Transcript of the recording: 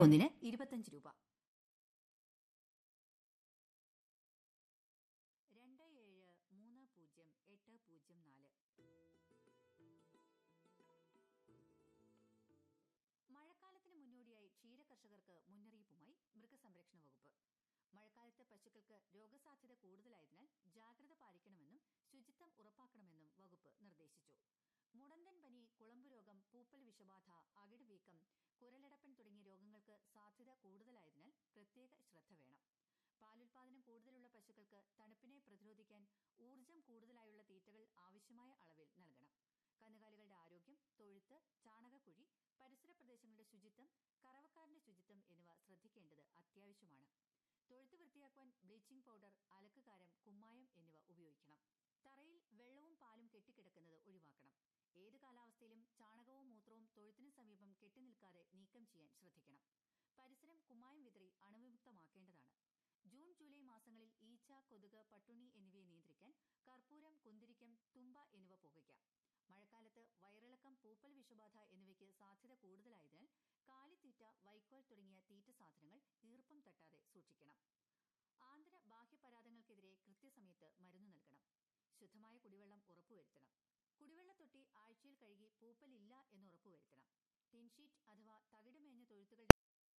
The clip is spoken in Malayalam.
ഒന്നിന് ഇരുപത്തഞ്ച് രൂപ രണ്ട് ഏഴ് മൂന്ന് പൂജ്യം എട്ട് പൂജ്യം നാല് മഴക്കാലത്തിന് മുന്നോടിയായി ക്ഷീരകർഷകർക്ക് മുന്നറിയിപ്പുമായി മൃഗസംരക്ഷണ വകുപ്പ് മഴക്കാലത്ത് പശുക്കൾക്ക് രോഗസാധ്യത കൂടുതലായതിനാൽ ജാഗ്രത പാലിക്കണമെന്നും ശുചിത്വം ഉറപ്പാക്കണമെന്നും വകുപ്പ് നിർദ്ദേശിച്ചു മുടന്തൻ പനി കുളമ്പ് രോഗം പൂപ്പൽ വിഷബാധ അകിട് വീക്കം കുരലടപ്പൻ തുടങ്ങിയ രോഗങ്ങൾക്ക് സാധ്യത കൂടുതലായതിനാൽ പ്രത്യേക ശ്രദ്ധ വേണം പാലുൽപാദനം കൂടുതലുള്ള പശുക്കൾക്ക് തണുപ്പിനെ പ്രതിരോധിക്കാൻ ഊർജം കൂടുതലായുള്ള തീറ്റകൾ ആവശ്യമായ അളവിൽ നൽകണം കന്നുകാലികളുടെ ആരോഗ്യം തൊഴുത്ത് ചാണകക്കുഴി പരിസര പ്രദേശങ്ങളുടെ ശുചിത്വം കറവക്കാരന്റെ ശുചിത്വം എന്നിവ ശ്രദ്ധിക്കേണ്ടത് അത്യാവശ്യമാണ് തൊഴുത്ത് വൃത്തിയാക്കുവാൻ ബ്ലീച്ചിംഗ് പൗഡർ അലക്കുകാരം കുമ്മായം എന്നിവ ഉപയോഗിക്കണം തറയിൽ വെള്ളവും പാലും കെട്ടിക്കിടക്കുന്നത് ഒഴിവാക്കണം ഏത് കാലാവസ്ഥയിലും ചാണകവും മൂത്രവും തൊഴുത്തിനു സമീപം കെട്ടിനിൽക്കാതെ നീക്കം ചെയ്യാൻ ശ്രദ്ധിക്കണം പരിസരം കുമ്മായം വിതറി അണുവിമുക്തമാക്കേണ്ടതാണ് ജൂൺ ജൂലൈ മാസങ്ങളിൽ ഈച്ച കൊതുക് പട്ടുണി എന്നിവയെ നിയന്ത്രിക്കാൻ കർപ്പൂരം കുന്തിരിക്കം തുമ്പ എന്നിവ പുകയ്ക്കാം മഴക്കാലത്ത് വയറിളക്കം പൂപ്പൽ വിഷബാധ എന്നിവയ്ക്ക് സാധ്യത കൂടുതലായതിനാൽ കാലിത്തീറ്റ വൈക്കോൽ തുടങ്ങിയ തീറ്റ സാധനങ്ങൾ ഈർപ്പം തട്ടാതെ സൂക്ഷിക്കണം ആന്തര ബാഹ്യ പരാതങ്ങൾക്കെതിരെ കൃത്യസമയത്ത് മരുന്ന് നൽകണം ശുദ്ധമായ കുടിവെള്ളം ഉറപ്പുവരുത്തണം കുടിവെള്ളത്തൊട്ടി ആഴ്ചയിൽ കഴുകി പൂപ്പലില്ല എന്ന് ഉറപ്പുവരുത്തണം ടിൻഷീറ്റ് അഥവാ തകിടുമേഞ്ഞ തൊഴുത്തുകളുടെ